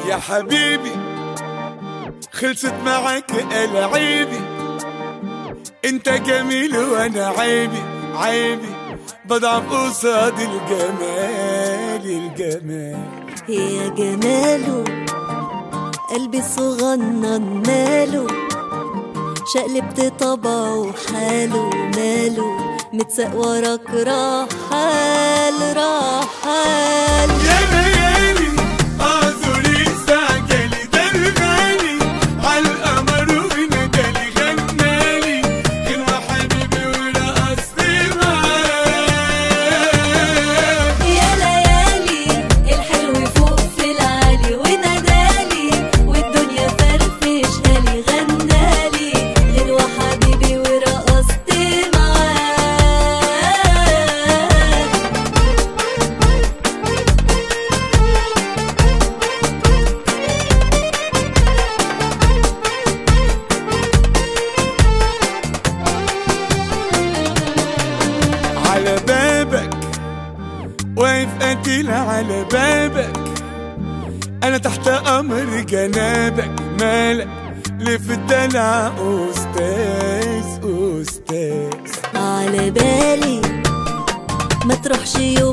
يا حبيبي خلصت معك العيبي انت جميل وانا عيبي عيبي بضعف قصاد الجمال الجمال يا جماله قلبي صغنن ماله شقلبت طبعه حاله ماله متساق وراك رحال رحال يا ليالي اعذري استعجلي ده الغالي عالقمر وندالي غنالي غنوة حبيبي ورقصت معاه يا ليالي الحلو فوق في العالي ونادالي والدنيا فرفشها لي غنالي غنوة حبيبي ورقصت معاه على بابك واقف قتيل على بابك انا تحت امر جنابك مالك ليه في الدلع استاذ استاذ على بالي ما تروحش يوم